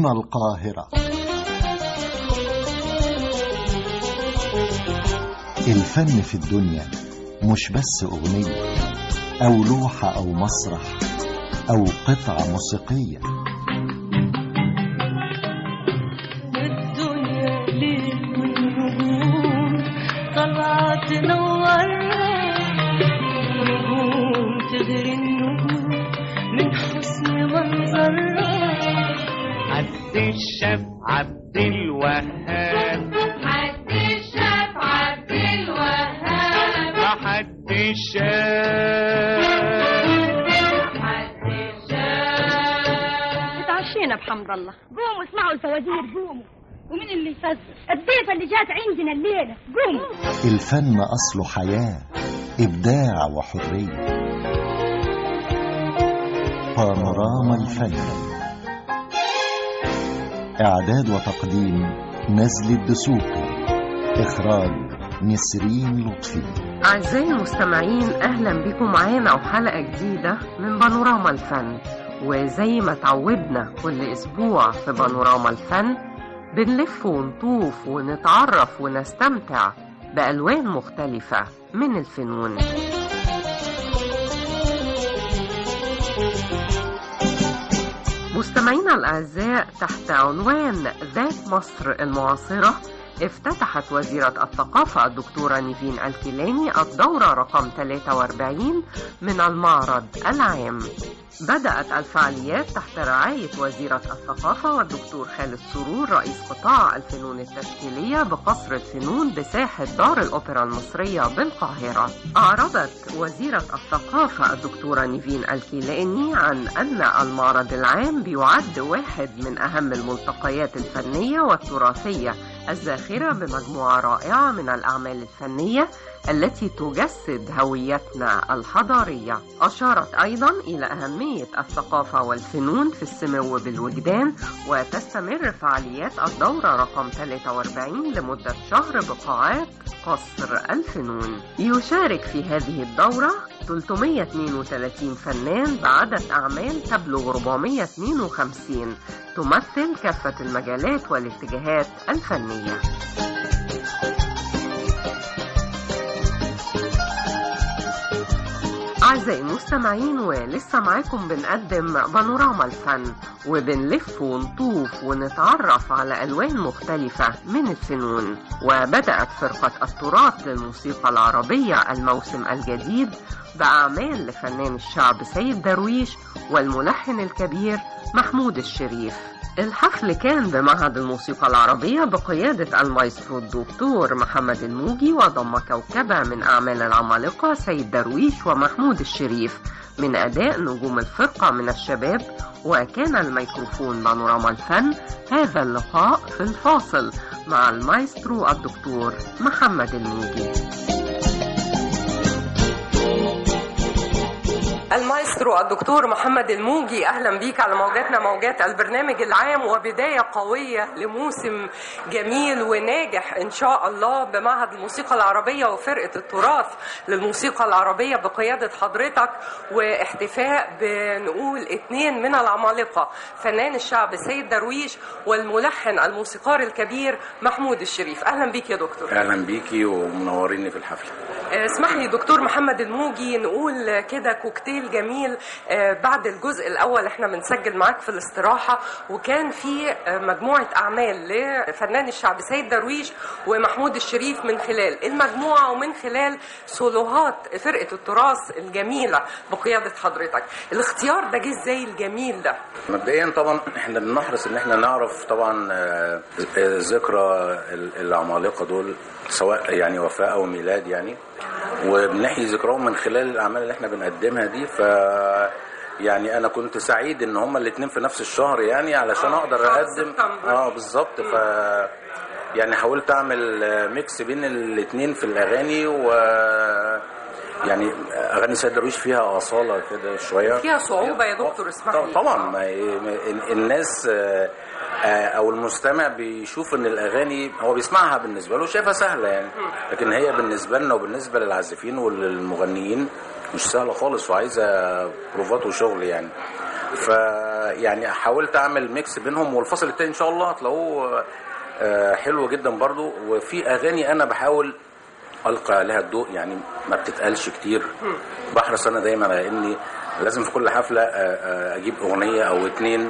هنا القاهرة الفن في الدنيا مش بس أغنية أو لوحة أو مسرح أو قطعة موسيقية والدنيا ليل والنجوم طالعة تنورها نجوم تغري النجوم من حسن منظرها عبد الشاف عبد الوهاب عبد الشاف عبد الوهاب حد الشاف عبد الشاف اتعشينا بحمد الله قوموا اسمعوا الفوازير قوموا ومين اللي يفزر الضيفة اللي جات عندنا الليلة قوموا الفن أصله حياة إبداع وحرية بانوراما الفن إعداد وتقديم نزل الدسوقي إخراج نسرين لطفي أعزائي المستمعين أهلا بكم معانا وحلقة جديدة من بانوراما الفن وزي ما تعودنا كل أسبوع في بانوراما الفن بنلف ونطوف ونتعرف ونستمتع بألوان مختلفة من الفنون مستمعينا الأعزاء تحت عنوان ذات مصر المعاصرة افتتحت وزيرة الثقافة الدكتورة نيفين الكيلاني الدورة رقم 43 من المعرض العام بدأت الفعاليات تحت رعاية وزيرة الثقافة والدكتور خالد سرور رئيس قطاع الفنون التشكيلية بقصر الفنون بساحة دار الأوبرا المصرية بالقاهرة أعربت وزيرة الثقافة الدكتورة نيفين الكيلاني عن أن المعرض العام بيعد واحد من أهم الملتقيات الفنية والتراثية الزاخرة بمجموعة رائعة من الأعمال الفنية التي تجسد هويتنا الحضارية أشارت أيضا إلى أهمية الثقافة والفنون في السمو بالوجدان وتستمر فعاليات الدورة رقم 43 لمدة شهر بقاعات قصر الفنون يشارك في هذه الدورة 332 فنان بعدد أعمال تبلغ 452 تمثل كافة المجالات والاتجاهات الفنية أعزائي المستمعين ولسه معاكم بنقدم بانوراما الفن وبنلف ونطوف ونتعرف على ألوان مختلفة من الفنون وبدأت فرقة التراث للموسيقى العربية الموسم الجديد بأعمال لفنان الشعب سيد درويش والملحن الكبير محمود الشريف الحفل كان بمعهد الموسيقى العربية بقيادة المايسترو الدكتور محمد الموجي وضم كوكبة من أعمال العمالقة سيد درويش ومحمود الشريف من أداء نجوم الفرقة من الشباب وكان الميكروفون بانوراما الفن هذا اللقاء في الفاصل مع المايسترو الدكتور محمد الموجي المايسترو الدكتور محمد الموجي اهلا بيك على موجاتنا موجات البرنامج العام وبدايه قويه لموسم جميل وناجح ان شاء الله بمعهد الموسيقى العربيه وفرقه التراث للموسيقى العربيه بقياده حضرتك واحتفاء بنقول اثنين من العمالقه فنان الشعب سيد درويش والملحن الموسيقار الكبير محمود الشريف اهلا بيك يا دكتور اهلا بيكي ومنوريني في الحفله اسمح لي دكتور محمد الموجي نقول كده كوكتيل جميل آه، بعد الجزء الاول احنا بنسجل معاك في الاستراحه وكان في آه، مجموعه اعمال لفنان الشعب سيد درويش ومحمود الشريف من خلال المجموعه ومن خلال سولوهات فرقه التراث الجميله بقياده حضرتك الاختيار ده جه ازاي الجميل ده مبدئيا طبعا احنا بنحرص ان احنا نعرف طبعا آه، آه، ذكرى ال- العمالقه دول سواء يعني وفاه او ميلاد يعني وبنحيي ذكرهم من خلال الاعمال اللي احنا بنقدمها دي ف يعني انا كنت سعيد ان هما الاثنين في نفس الشهر يعني علشان آه، اقدر شهر اقدم سبتمبر. اه بالظبط ف يعني حاولت اعمل آه، ميكس بين الاثنين في الاغاني و يعني اغاني سيد درويش فيها اصاله كده شويه فيها صعوبه يا دكتور اسمح لي طبعا ما ما- الناس آه، آه، او المستمع بيشوف ان الاغاني هو بيسمعها بالنسبه له شايفها سهله يعني لكن هي بالنسبه لنا وبالنسبه للعازفين وللمغنيين مش سهله خالص وعايزه بروفات وشغل يعني فيعني حاولت اعمل ميكس بينهم والفصل التاني ان شاء الله هتلاقوه آه، حلو جدا برضو وفي اغاني انا بحاول القى عليها الضوء يعني ما بتتقالش كتير بحرص انا دايما على اني لازم في كل حفله آه، آه، اجيب اغنيه او اتنين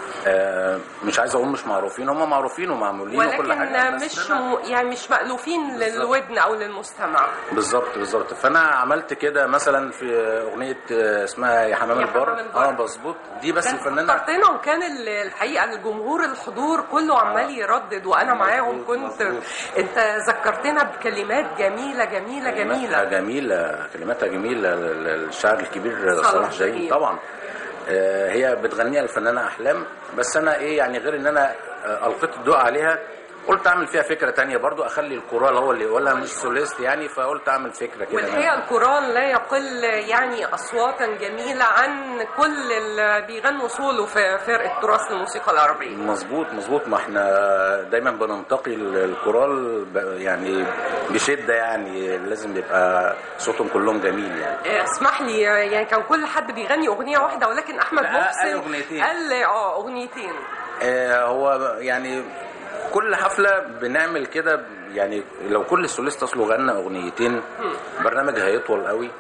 آه، مش عايز اقول مش معروفين هم معروفين ومعمولين وكل حاجه ولكن بس مش أنا- م... يعني مش مألوفين للودن او للمستمع بالظبط بالظبط فانا عملت كده مثلا في اغنيه آه، اسمها يا حمام يا البر حمام البر. اه مظبوط دي بس كان الفنانه فكرتنا وكان ال- الحقيقه الجمهور الحضور كله عمال يردد وانا معاهم مظبوط، كنت مظبوط. انت ذكرتنا بكلمات جميله جميله كلماتها جميله جميله كلماتها جميله ال- ال- الشاعر الكبير صلاح صلاح جاهين جاهين. طبعا آه، هي بتغنيها الفنانه احلام بس انا ايه يعني غير ان انا آه، القيت الضوء عليها قلت اعمل فيها فكره تانية برضو اخلي الكورال هو اللي يقولها مش سوليست يعني فقلت اعمل فكره كده والحقيقه الكورال لا يقل يعني اصواتا جميله عن كل اللي بيغنوا سولو في فرقه تراث الموسيقى العربيه مظبوط مظبوط ما احنا دايما بننتقي ال- الكورال ب- يعني بشده يعني لازم يبقى صوتهم كلهم جميل يعني آه، اسمح لي آه، يعني كان كل حد بيغني اغنيه واحده ولكن احمد لا، محسن قال أغنيتين. قال اه اغنيتين آه، هو يعني كل حفله بنعمل كده يعني لو كل سوليست اصله غنى اغنيتين برنامج هيطول قوي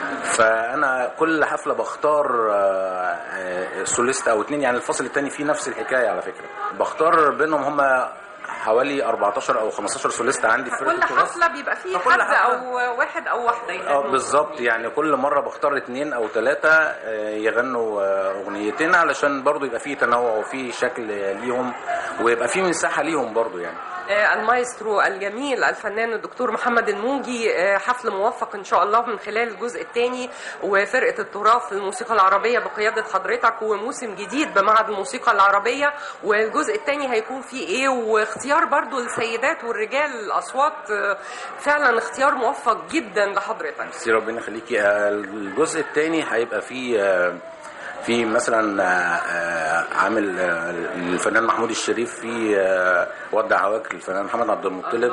فانا كل حفله بختار آه، آه، سوليست او اتنين يعني الفصل التاني فيه نفس الحكايه على فكره بختار بينهم هم حوالي 14 او 15 سوليست عندي في فرقة كل التراث. حفله بيبقى فيه فكل حد حفلة. او واحد او واحده اه يغنوا. بالظبط يعني كل مره بختار اتنين او ثلاثه يغنوا آه، اغنيتين علشان برضو يبقى فيه تنوع وفيه شكل ليهم ويبقى فيه مساحه ليهم برضو يعني آه، المايسترو الجميل الفنان الدكتور محمد الموجي آه، حفل موفق ان شاء الله من خلال الجزء الثاني وفرقه التراث للموسيقى العربيه بقياده حضرتك وموسم جديد بمعهد الموسيقى العربيه والجزء الثاني هيكون فيه ايه واختيار برضو السيدات والرجال الاصوات آه، فعلا اختيار موفق جدا لحضرتك ميرسي ربنا يخليكي آه، الجزء الثاني هيبقى فيه آه، في مثلا آه، آه، عامل آه، الفنان محمود الشريف في آه، ودع هواك الفنان محمد عبد المطلب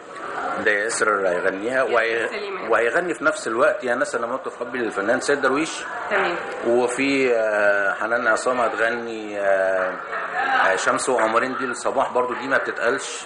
ده ياسر هيغنيها وهي- سليمان. وهيغني في نفس الوقت يا ناس انا موت في قلبي للفنان سيد درويش تمام وفي آه، حنان عصام هتغني آه، آه، شمس وقمرين دي الصباح برضو دي ما بتتقالش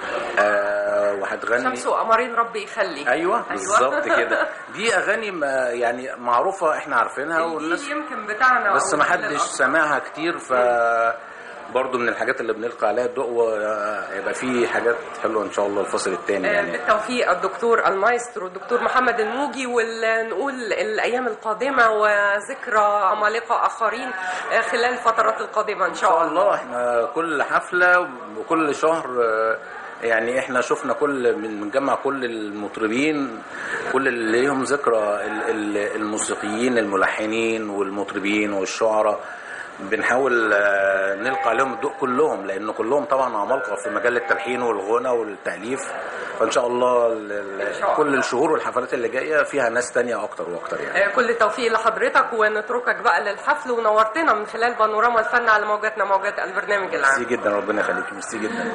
آه، وهتغني شمس وقمرين ربي يخلي ايوه بالظبط كده دي اغاني ما يعني معروفه احنا عارفينها والناس الجيل يمكن بتاعنا بس أو ما الجيل حدش الأصغر. سمعها كتير ف برضه من الحاجات اللي بنلقى عليها الضوء ويبقى في حاجات حلوه ان شاء الله الفصل الثاني آه، يعني بالتوفيق الدكتور المايسترو الدكتور محمد الموجي ونقول الايام القادمه وذكرى عمالقه اخرين آه، خلال الفترات القادمه ان ان شاء شاء الله الله احنا كل حفله وكل شهر آه، يعني احنا شفنا كل من بنجمع كل المطربين كل اللي ليهم ذكرى ال- ال- الموسيقيين الملحنين والمطربين والشعراء بنحاول آه، نلقى عليهم الضوء كلهم لان كلهم طبعا عمالقه في مجال التلحين والغنى والتاليف فان شاء الله ال- ال- إن شاء الله. كل الشهور والحفلات اللي جايه فيها ناس تانية اكتر واكتر يعني آه، كل التوفيق لحضرتك ونتركك بقى للحفل ونورتنا من خلال بانوراما الفن على موجاتنا موجات البرنامج العام ميرسي جدا ربنا يخليك ميرسي جدا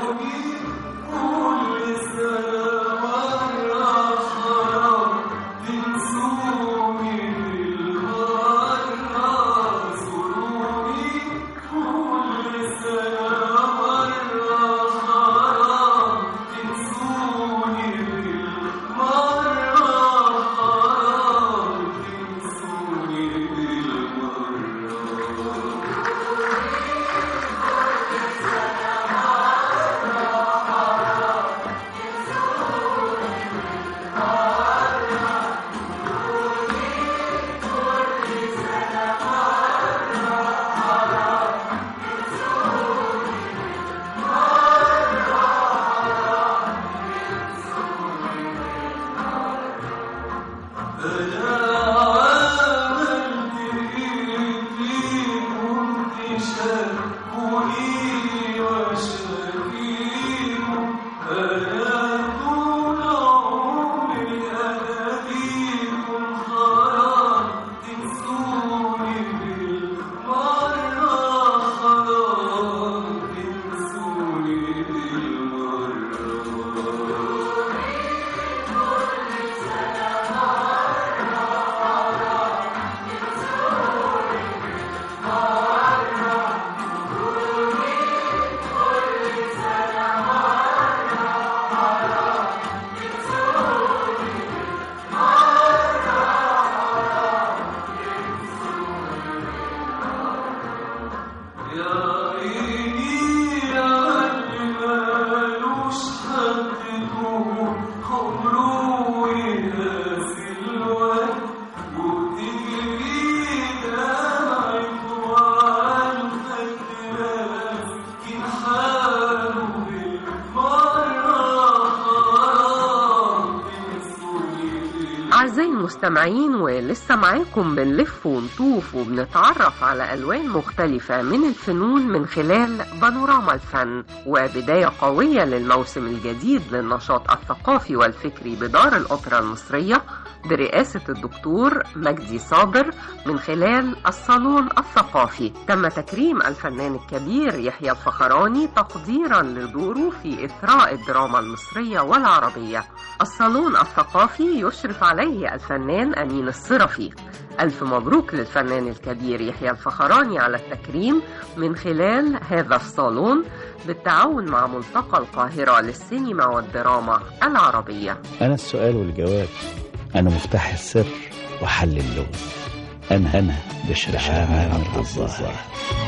أعزائي المستمعين ولسه معاكم بنلف ونطوف وبنتعرف على ألوان مختلفة من الفنون من خلال بانوراما الفن وبداية قوية للموسم الجديد للنشاط الثقافي والفكري بدار الأوبرا المصرية برئاسة الدكتور مجدي صابر من خلال الصالون الثقافي تم تكريم الفنان الكبير يحيى الفخراني تقديرا لدوره في إثراء الدراما المصرية والعربية الصالون الثقافي يشرف عليه الفنان أمين الصرفي ألف مبروك للفنان الكبير يحيى الفخراني على التكريم من خلال هذا الصالون بالتعاون مع ملتقى القاهرة للسينما والدراما العربية أنا السؤال والجواب أنا مفتاح السر وحل اللغز أنا هنا بشر عامر الظاهر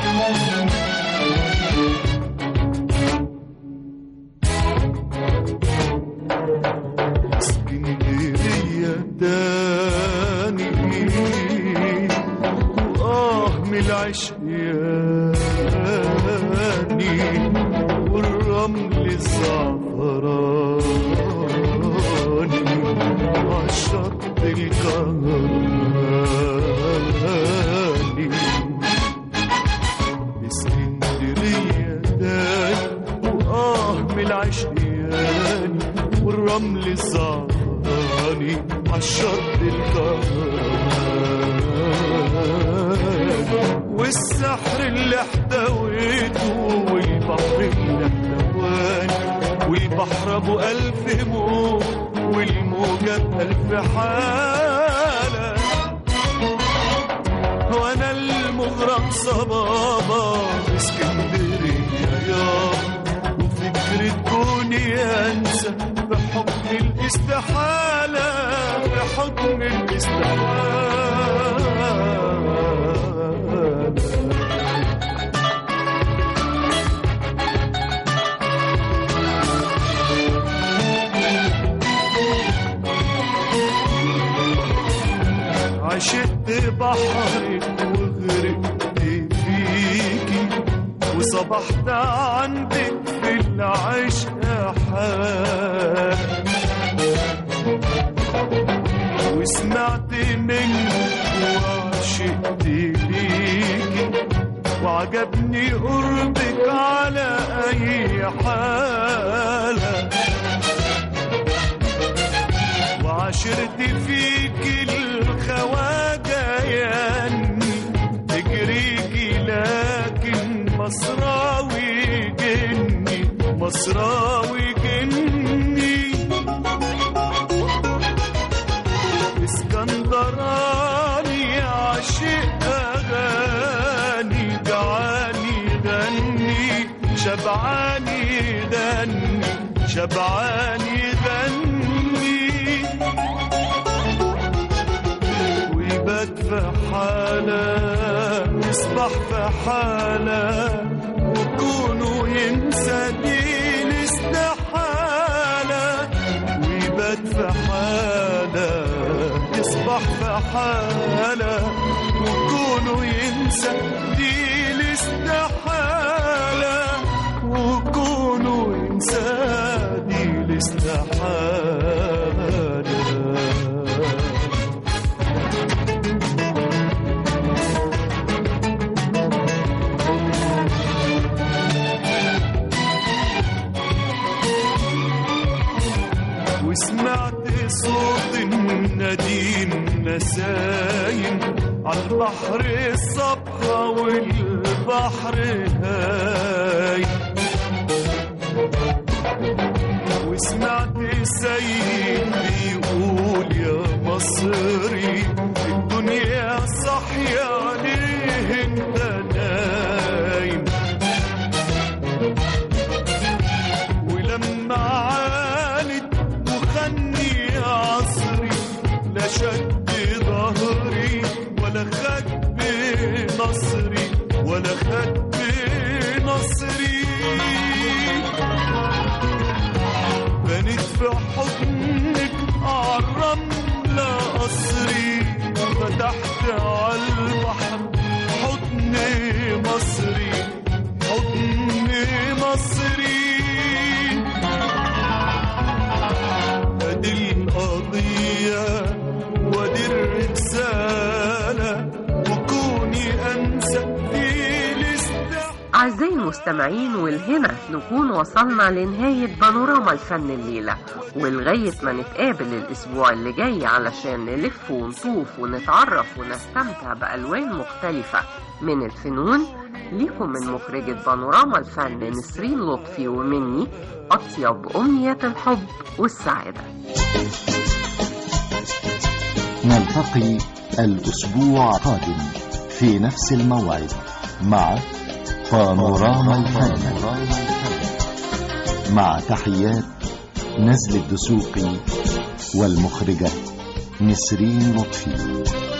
اسكندرية تاني وآه من العشياني والرمل الزعفراني عالشط الكهرباني اسكندرية تاني وآه من العشياني والرمل الزعفراني عالشط الكهرباني والسحر اللي احتويته والبحر اللي احتواني والبحر ابو الف موج والموجة بألف حالة وانا المغرم صبابة اسكندرية يابا وفكرة كوني انسى بحكم الاستحالة بحكم الاستحالة عشقت بحرك وغرقت فيكي وصبحت عندك في العشق حال وسمعت منك وعشقت ليكي وعجبني قربك على أي حالة وعشرت فيك الخواجة ياني تجريكي لكن مصراوي جني مصراوي جني اسكندراني عاشق اغاني جعاني غني شبعاني غني شبعاني غني ويبات في حالة يصبح في حالة وكونه ينسى دي الاستحالة ويبات في حالة يصبح في حالة وكونه ينسى دي الاستحالة وكونه ينسى دي الاستحالة وسمعت صوت النديم نسايم على البحر الصبحة والبحر هاي وسمعت سيد بيقول يا مصري الدنيا صحية ليه انت نايم ولما عانت وخني عصري لا شد ظهري ولا خد بنصري ولا خد بنصري أعزائي المستمعين والهنا نكون وصلنا لنهاية بانوراما الفن الليلة ولغاية ما نتقابل الأسبوع اللي جاي علشان نلف ونطوف ونتعرف ونستمتع بألوان مختلفة من الفنون ليكم من مخرجة بانوراما الفن نسرين لطفي ومني أطيب أمنيات الحب والسعادة نلتقي الأسبوع القادم في نفس الموعد مع بانوراما الفن مع تحيات نزل الدسوقي والمخرجة نسرين لطفي